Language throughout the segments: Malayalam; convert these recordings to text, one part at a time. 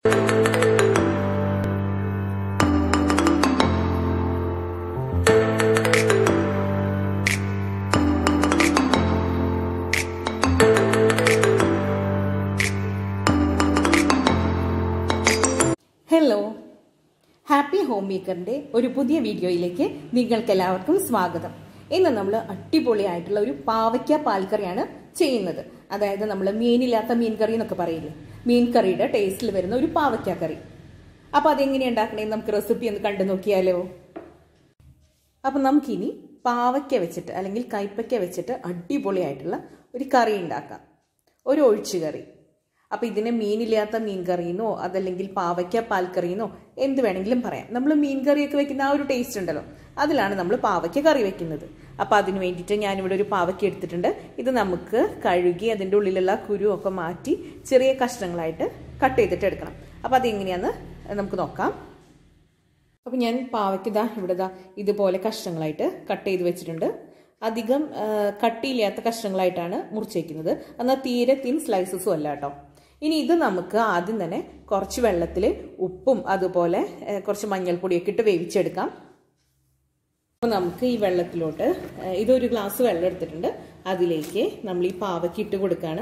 ഹലോ ഹാപ്പി ഹോം മേക്കറിന്റെ ഒരു പുതിയ വീഡിയോയിലേക്ക് നിങ്ങൾക്ക് എല്ലാവർക്കും സ്വാഗതം ഇന്ന് നമ്മൾ അടിപൊളിയായിട്ടുള്ള ഒരു പാവയ്ക്ക പാൽക്കറിയാണ് ചെയ്യുന്നത് അതായത് നമ്മൾ മീനില്ലാത്ത മീൻ കറി എന്നൊക്കെ പറയില്ലേ മീൻ കറിയുടെ ടേസ്റ്റിൽ വരുന്ന ഒരു പാവയ്ക്ക കറി അപ്പൊ അതെങ്ങനെയാണ് ഉണ്ടാക്കണേന്ന് നമുക്ക് റെസിപ്പി ഒന്ന് കണ്ടു നോക്കിയാലോ അപ്പം നമുക്കിനി പാവയ്ക്ക വെച്ചിട്ട് അല്ലെങ്കിൽ കൈപ്പയ്ക്ക വെച്ചിട്ട് അടിപൊളിയായിട്ടുള്ള ഒരു കറി ഉണ്ടാക്കാം ഒരു ഒഴിച്ചു കറി അപ്പം ഇതിനെ മീനില്ലാത്ത മീൻ കറിയെന്നോ അതല്ലെങ്കിൽ പാവയ്ക്ക പാൽക്കറിയെന്നോ എന്ത് വേണമെങ്കിലും പറയാം നമ്മൾ മീൻ കറിയൊക്കെ വെക്കുന്ന ആ ഒരു ടേസ്റ്റ് ഉണ്ടല്ലോ അതിലാണ് നമ്മൾ പാവയ്ക്ക കറി വെക്കുന്നത് അപ്പോൾ അതിന് വേണ്ടിയിട്ട് ഞാനിവിടെ ഒരു പാവയ്ക്ക എടുത്തിട്ടുണ്ട് ഇത് നമുക്ക് കഴുകി അതിൻ്റെ ഉള്ളിലുള്ള കുരു ഒക്കെ മാറ്റി ചെറിയ കഷ്ണങ്ങളായിട്ട് കട്ട് ചെയ്തിട്ട് എടുക്കണം അപ്പോൾ അതെങ്ങനെയാണെന്ന് നമുക്ക് നോക്കാം അപ്പോൾ ഞാൻ പാവയ്ക്ക് ഇതാ ഇവിടെ ഇതാ ഇതുപോലെ കഷ്ണങ്ങളായിട്ട് കട്ട് ചെയ്ത് വെച്ചിട്ടുണ്ട് അധികം കട്ടിയില്ലാത്ത കഷ്ണങ്ങളായിട്ടാണ് മുറിച്ചേക്കുന്നത് എന്നാൽ തീരെ തിൻ സ്ലൈസസും അല്ല കേട്ടോ ഇനി ഇത് നമുക്ക് ആദ്യം തന്നെ കുറച്ച് വെള്ളത്തിൽ ഉപ്പും അതുപോലെ കുറച്ച് മഞ്ഞൾപ്പൊടിയൊക്കെ ഇട്ട് വേവിച്ചെടുക്കാം അപ്പോൾ നമുക്ക് ഈ വെള്ളത്തിലോട്ട് ഇതൊരു ഗ്ലാസ് വെള്ളം എടുത്തിട്ടുണ്ട് അതിലേക്ക് നമ്മൾ ഈ പാവയ്ക്ക് ഇട്ട് കൊടുക്കുകയാണ്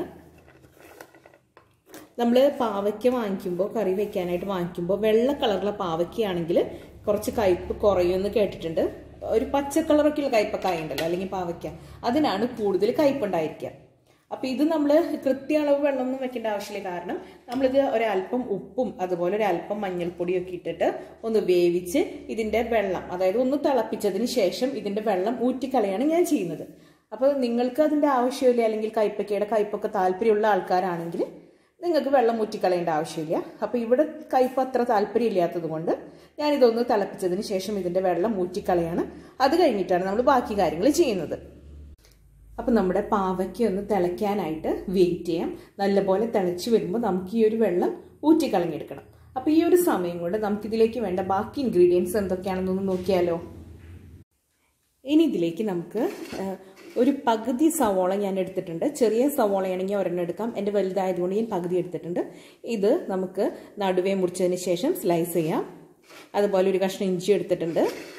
നമ്മൾ പാവയ്ക്ക വാങ്ങിക്കുമ്പോൾ കറി വെക്കാനായിട്ട് വാങ്ങിക്കുമ്പോൾ വെള്ള കളറുള്ള പാവയ്ക്കയാണെങ്കിൽ കുറച്ച് കയ്പ്പ് കുറയുമെന്ന് കേട്ടിട്ടുണ്ട് ഒരു പച്ച കളറൊക്കെയുള്ള കയ്പ്പൊക്കെ ആയിട്ടുണ്ടല്ലോ അല്ലെങ്കിൽ പാവയ്ക്ക അതിനാണ് കൂടുതൽ കയ്പ്പുണ്ടായിരിക്കുക അപ്പം ഇത് നമ്മൾ കൃത്യ അളവ് വെള്ളമൊന്നും വെക്കേണ്ട ആവശ്യമില്ല കാരണം നമ്മളിത് ഒരല്പം ഉപ്പും അതുപോലെ ഒരല്പം മഞ്ഞൾപ്പൊടിയൊക്കെ ഇട്ടിട്ട് ഒന്ന് വേവിച്ച് ഇതിൻ്റെ വെള്ളം അതായത് ഒന്ന് തിളപ്പിച്ചതിന് ശേഷം ഇതിൻ്റെ വെള്ളം ഊറ്റിക്കളയാണ് ഞാൻ ചെയ്യുന്നത് അപ്പോൾ നിങ്ങൾക്ക് അതിൻ്റെ ആവശ്യമില്ല അല്ലെങ്കിൽ കയ്പ്പയ്ക്കയുടെ കയ്പ്പൊക്കെ താല്പര്യമുള്ള ആൾക്കാരാണെങ്കിൽ നിങ്ങൾക്ക് വെള്ളം ഊറ്റിക്കളയേണ്ട ആവശ്യമില്ല അപ്പോൾ ഇവിടെ കയ്പ്പ് അത്ര താല്പര്യമില്ലാത്തത് കൊണ്ട് ഞാനിതൊന്ന് തിളപ്പിച്ചതിന് ശേഷം ഇതിൻ്റെ വെള്ളം ഊറ്റിക്കളയാണ് അത് കഴിഞ്ഞിട്ടാണ് നമ്മൾ ബാക്കി കാര്യങ്ങൾ ചെയ്യുന്നത് അപ്പം നമ്മുടെ പാവയ്ക്ക് ഒന്ന് തിളയ്ക്കാനായിട്ട് വെയിറ്റ് ചെയ്യാം നല്ലപോലെ തിളച്ച് വരുമ്പോൾ നമുക്ക് ഈ ഒരു വെള്ളം ഊറ്റിക്കളഞ്ഞെടുക്കണം അപ്പോൾ ഈ ഒരു സമയം കൊണ്ട് നമുക്കിതിലേക്ക് വേണ്ട ബാക്കി ഇൻഗ്രീഡിയൻസ് എന്തൊക്കെയാണെന്നൊന്ന് നോക്കിയാലോ ഇനി ഇതിലേക്ക് നമുക്ക് ഒരു പകുതി സവോള ഞാൻ എടുത്തിട്ടുണ്ട് ചെറിയ സവോളയാണെങ്കിൽ ഒരെണ്ണം എടുക്കാം എൻ്റെ വലുതായതുകൊണ്ട് ഞാൻ പകുതി എടുത്തിട്ടുണ്ട് ഇത് നമുക്ക് നടുവേ മുറിച്ചതിന് ശേഷം സ്ലൈസ് ചെയ്യാം അതുപോലെ ഒരു കഷ്ണം ഇഞ്ചി എടുത്തിട്ടുണ്ട്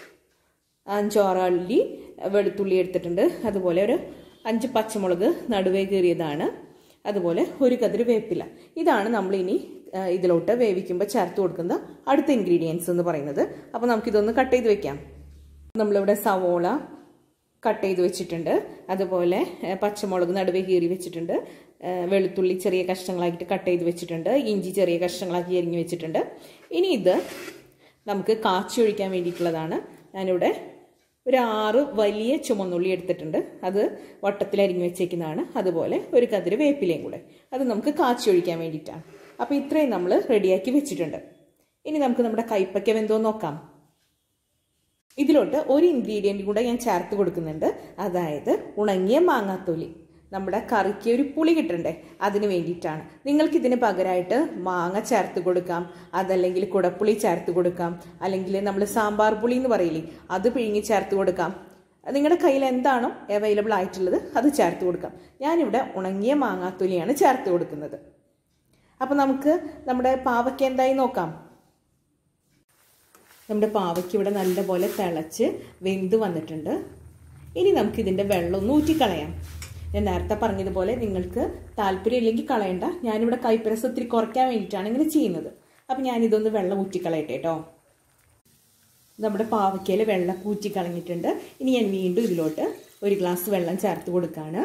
അഞ്ചോറള്ളി വെളുത്തുള്ളി എടുത്തിട്ടുണ്ട് അതുപോലെ ഒരു അഞ്ച് പച്ചമുളക് നടുവേ കീറിയതാണ് അതുപോലെ ഒരു കതിര് വേപ്പില ഇതാണ് നമ്മൾ ഇനി ഇതിലോട്ട് വേവിക്കുമ്പോൾ ചേർത്ത് കൊടുക്കുന്ന അടുത്ത ഇൻഗ്രീഡിയൻസ് എന്ന് പറയുന്നത് അപ്പോൾ നമുക്കിതൊന്ന് കട്ട് ചെയ്ത് വെക്കാം നമ്മളിവിടെ സവോള കട്ട് ചെയ്ത് വെച്ചിട്ടുണ്ട് അതുപോലെ പച്ചമുളക് നടുവേ കീറി വെച്ചിട്ടുണ്ട് വെളുത്തുള്ളി ചെറിയ കഷ്ണങ്ങളാക്കിയിട്ട് കട്ട് ചെയ്ത് വെച്ചിട്ടുണ്ട് ഇഞ്ചി ചെറിയ കഷ്ണങ്ങളാക്കി അരിഞ്ഞ് വെച്ചിട്ടുണ്ട് ഇനി ഇത് നമുക്ക് കാച്ചി ഒഴിക്കാൻ വേണ്ടിയിട്ടുള്ളതാണ് ഞാനിവിടെ ഒരു ആറ് വലിയ ചുമന്നുള്ളി എടുത്തിട്ടുണ്ട് അത് വട്ടത്തിൽ അരിഞ്ഞു വെച്ചേക്കുന്നതാണ് അതുപോലെ ഒരു കതിര് വേപ്പിലയും കൂടെ അത് നമുക്ക് കാച്ചി ഒഴിക്കാൻ വേണ്ടിയിട്ടാണ് അപ്പോൾ ഇത്രയും നമ്മൾ റെഡിയാക്കി വെച്ചിട്ടുണ്ട് ഇനി നമുക്ക് നമ്മുടെ കൈപ്പയ്ക്ക വെന്തോ നോക്കാം ഇതിലോട്ട് ഒരു ഇൻഗ്രീഡിയൻ്റ് കൂടെ ഞാൻ ചേർത്ത് കൊടുക്കുന്നുണ്ട് അതായത് ഉണങ്ങിയ മാങ്ങാത്തൊലി നമ്മുടെ കറിക്ക് ഒരു പുളി കിട്ടണ്ടേ അതിന് വേണ്ടിയിട്ടാണ് നിങ്ങൾക്ക് ഇതിന് പകരമായിട്ട് മാങ്ങ ചേർത്ത് കൊടുക്കാം അതല്ലെങ്കിൽ കുടപ്പുളി ചേർത്ത് കൊടുക്കാം അല്ലെങ്കിൽ നമ്മൾ സാമ്പാർ പുളി എന്ന് പറയില്ലേ അത് പിഴുങ്ങി ചേർത്ത് കൊടുക്കാം നിങ്ങളുടെ കയ്യിൽ എന്താണോ അവൈലബിൾ ആയിട്ടുള്ളത് അത് ചേർത്ത് കൊടുക്കാം ഞാനിവിടെ ഉണങ്ങിയ മാങ്ങാത്തൊലിയാണ് ചേർത്ത് കൊടുക്കുന്നത് അപ്പോൾ നമുക്ക് നമ്മുടെ പാവയ്ക്ക എന്തായി നോക്കാം നമ്മുടെ പാവയ്ക്ക് ഇവിടെ നല്ലപോലെ തിളച്ച് വെന്ത് വന്നിട്ടുണ്ട് ഇനി നമുക്ക് ഇതിൻ്റെ വെള്ളം ഒന്ന് ഊറ്റിക്കളയാം ഞാൻ നേരത്തെ പറഞ്ഞതുപോലെ നിങ്ങൾക്ക് താല്പര്യം ഇല്ലെങ്കിൽ കളയണ്ട ഞാനിവിടെ കൈപ്പരസ് ഒത്തിരി കുറയ്ക്കാൻ വേണ്ടിയിട്ടാണ് ഇങ്ങനെ ചെയ്യുന്നത് അപ്പം ഞാനിതൊന്ന് വെള്ളം ഊറ്റിക്കളയട്ടെ കേട്ടോ നമ്മുടെ പാവയ്ക്കയിൽ വെള്ളം ഊറ്റിക്കളഞ്ഞിട്ടുണ്ട് ഇനി ഞാൻ വീണ്ടും ഇതിലോട്ട് ഒരു ഗ്ലാസ് വെള്ളം ചേർത്ത് കൊടുക്കുകയാണ്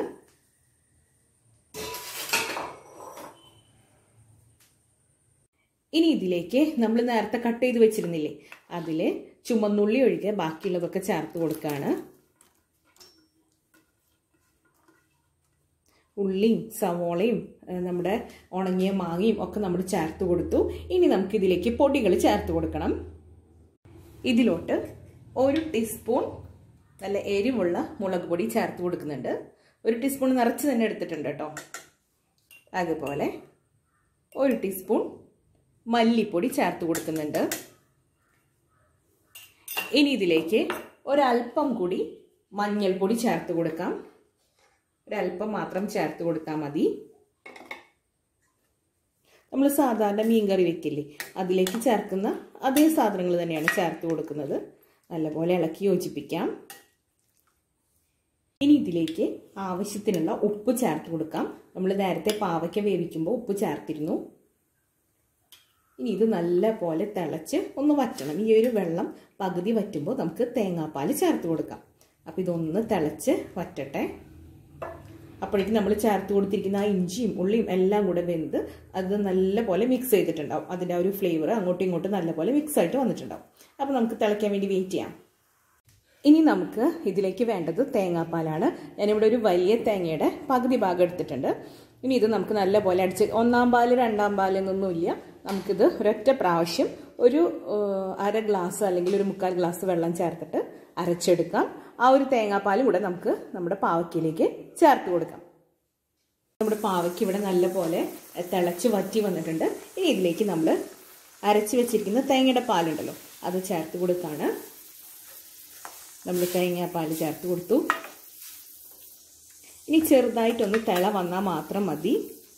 ഇനി ഇതിലേക്ക് നമ്മൾ നേരത്തെ കട്ട് ചെയ്ത് വെച്ചിരുന്നില്ലേ അതിൽ ചുമന്നുള്ളി ഒഴികെ ബാക്കിയുള്ളതൊക്കെ ചേർത്ത് കൊടുക്കുകയാണ് ഉള്ളിയും സവോളയും നമ്മുടെ ഉണങ്ങിയ മാങ്ങയും ഒക്കെ നമ്മൾ ചേർത്ത് കൊടുത്തു ഇനി നമുക്ക് ഇതിലേക്ക് പൊടികൾ ചേർത്ത് കൊടുക്കണം ഇതിലോട്ട് ഒരു ടീസ്പൂൺ നല്ല എരിവുള്ള മുളക് പൊടി ചേർത്ത് കൊടുക്കുന്നുണ്ട് ഒരു ടീസ്പൂൺ നിറച്ച് തന്നെ എടുത്തിട്ടുണ്ട് കേട്ടോ അതുപോലെ ഒരു ടീസ്പൂൺ മല്ലിപ്പൊടി ചേർത്ത് കൊടുക്കുന്നുണ്ട് ഇനി ഇതിലേക്ക് ഒരല്പം കൂടി മഞ്ഞൾപ്പൊടി ചേർത്ത് കൊടുക്കാം ഒരല്പം മാത്രം ചേർത്ത് കൊടുത്താൽ മതി നമ്മൾ സാധാരണ മീൻ കറി വെക്കില്ലേ അതിലേക്ക് ചേർക്കുന്ന അതേ സാധനങ്ങൾ തന്നെയാണ് ചേർത്ത് കൊടുക്കുന്നത് നല്ലപോലെ ഇളക്കി യോജിപ്പിക്കാം ഇനി ഇതിലേക്ക് ആവശ്യത്തിനുള്ള ഉപ്പ് ചേർത്ത് കൊടുക്കാം നമ്മൾ നേരത്തെ പാവയ്ക്ക വേവിക്കുമ്പോൾ ഉപ്പ് ചേർത്തിരുന്നു ഇനി ഇത് നല്ല പോലെ തിളച്ച് ഒന്ന് വറ്റണം ഈ ഒരു വെള്ളം പകുതി വറ്റുമ്പോൾ നമുക്ക് തേങ്ങാപ്പാൽ ചേർത്ത് കൊടുക്കാം അപ്പോൾ ഇതൊന്ന് തിളച്ച് വറ്റട്ടെ അപ്പോഴേക്കും നമ്മൾ ചേർത്ത് കൊടുത്തിരിക്കുന്ന ആ ഇഞ്ചിയും ഉള്ളിയും എല്ലാം കൂടെ വെന്ത് അത് നല്ലപോലെ മിക്സ് ചെയ്തിട്ടുണ്ടാവും അതിൻ്റെ ആ ഒരു ഫ്ലേവർ അങ്ങോട്ടും ഇങ്ങോട്ടും നല്ലപോലെ മിക്സ് ആയിട്ട് വന്നിട്ടുണ്ടാവും അപ്പോൾ നമുക്ക് തിളയ്ക്കാൻ വേണ്ടി വെയിറ്റ് ചെയ്യാം ഇനി നമുക്ക് ഇതിലേക്ക് വേണ്ടത് തേങ്ങാപ്പാലാണ് ഞാനിവിടെ ഒരു വലിയ തേങ്ങയുടെ പകുതി ഭാഗം എടുത്തിട്ടുണ്ട് ഇനി ഇത് നമുക്ക് നല്ലപോലെ അടിച്ച് ഒന്നാം പാല് രണ്ടാം പാല് എന്നൊന്നുമില്ല നമുക്കിത് ഒരൊറ്റ പ്രാവശ്യം ഒരു അര ഗ്ലാസ് അല്ലെങ്കിൽ ഒരു മുക്കാൽ ഗ്ലാസ് വെള്ളം ചേർത്തിട്ട് അരച്ചെടുക്കാം ആ ഒരു തേങ്ങാപ്പാലും കൂടെ നമുക്ക് നമ്മുടെ പാവയ്ക്കയിലേക്ക് ചേർത്ത് കൊടുക്കാം നമ്മുടെ പാവയ്ക്ക് ഇവിടെ നല്ലപോലെ തിളച്ച് വറ്റി വന്നിട്ടുണ്ട് ഇനി ഇതിലേക്ക് നമ്മൾ അരച്ച് വെച്ചിരിക്കുന്ന തേങ്ങയുടെ പാലുണ്ടല്ലോ അത് ചേർത്ത് കൊടുക്കാണ് നമ്മൾ തേങ്ങാപ്പാൽ ചേർത്ത് കൊടുത്തു ഇനി ചെറുതായിട്ടൊന്ന് തിള വന്നാൽ മാത്രം മതി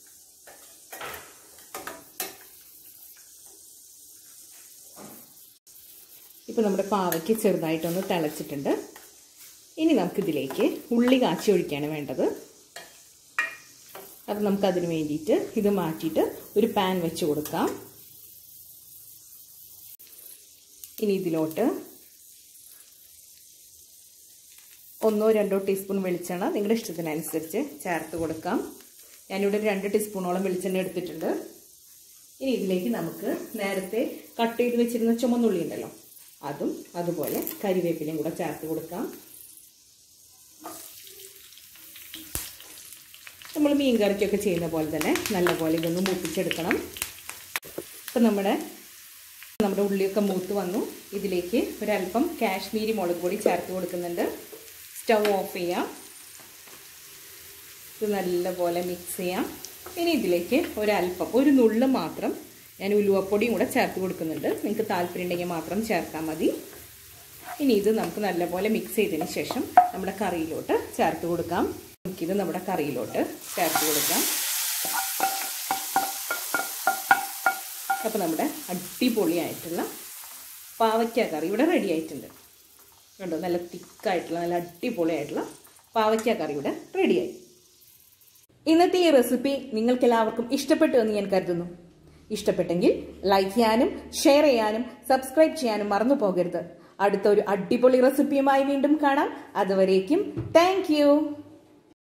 ഇപ്പോൾ നമ്മുടെ പാവയ്ക്ക് ചെറുതായിട്ടൊന്ന് തിളച്ചിട്ടുണ്ട് ഇനി നമുക്കിതിലേക്ക് ഉള്ളി കാച്ചി ഒഴിക്കുകയാണ് വേണ്ടത് അപ്പം നമുക്കതിന് വേണ്ടിയിട്ട് ഇത് മാറ്റിയിട്ട് ഒരു പാൻ വെച്ച് കൊടുക്കാം ഇനി ഇതിലോട്ട് ഒന്നോ രണ്ടോ ടീസ്പൂൺ വെളിച്ചെണ്ണ നിങ്ങളുടെ ഇഷ്ടത്തിനനുസരിച്ച് ചേർത്ത് കൊടുക്കാം ഞാനിവിടെ രണ്ട് ടീസ്പൂണോളം വെളിച്ചെണ്ണ എടുത്തിട്ടുണ്ട് ഇനി ഇതിലേക്ക് നമുക്ക് നേരത്തെ കട്ട് ചെയ്ത് വെച്ചിരുന്ന ചുമന്നുള്ളി ഉണ്ടല്ലോ അതും അതുപോലെ കരിവേപ്പിലയും കൂടെ ചേർത്ത് കൊടുക്കാം നമ്മൾ മീൻ കറിക്കൊക്കെ ചെയ്യുന്ന പോലെ തന്നെ നല്ലപോലെ ഇതൊന്ന് മൂപ്പിച്ചെടുക്കണം ഇപ്പം നമ്മുടെ നമ്മുടെ ഉള്ളിയൊക്കെ മൂത്ത് വന്നു ഇതിലേക്ക് ഒരല്പം കാശ്മീരി മുളക് പൊടി ചേർത്ത് കൊടുക്കുന്നുണ്ട് സ്റ്റൗ ഓഫ് ചെയ്യാം ഇത് നല്ലപോലെ മിക്സ് ചെയ്യാം ഇനി ഇതിലേക്ക് ഒരല്പം ഒരു നുള്ള് മാത്രം ഞാൻ ഉലുവപ്പൊടിയും കൂടെ ചേർത്ത് കൊടുക്കുന്നുണ്ട് നിങ്ങൾക്ക് താല്പര്യം ഉണ്ടെങ്കിൽ മാത്രം ചേർത്താൽ മതി ഇനി ഇത് നമുക്ക് നല്ലപോലെ മിക്സ് ചെയ്തതിന് ശേഷം നമ്മുടെ കറിയിലോട്ട് ചേർത്ത് കൊടുക്കാം നമുക്കിത് നമ്മുടെ കറിയിലോട്ട് ചേർത്ത് കൊടുക്കാം അപ്പോൾ നമ്മുടെ അടിപൊളിയായിട്ടുള്ള പാവയ്ക്ക കറി ഇവിടെ റെഡി ആയിട്ടുണ്ട് കണ്ടോ നല്ല തിക്കായിട്ടുള്ള നല്ല അടിപൊളിയായിട്ടുള്ള പാവയ്ക്ക കറി ഇവിടെ റെഡിയായി ഇന്നത്തെ ഈ റെസിപ്പി നിങ്ങൾക്ക് എല്ലാവർക്കും ഇഷ്ടപ്പെട്ടു എന്ന് ഞാൻ കരുതുന്നു ഇഷ്ടപ്പെട്ടെങ്കിൽ ലൈക്ക് ചെയ്യാനും ഷെയർ ചെയ്യാനും സബ്സ്ക്രൈബ് ചെയ്യാനും മറന്നു പോകരുത് അടുത്ത ഒരു അടിപൊളി റെസിപ്പിയുമായി വീണ്ടും കാണാം അതുവരേക്കും താങ്ക്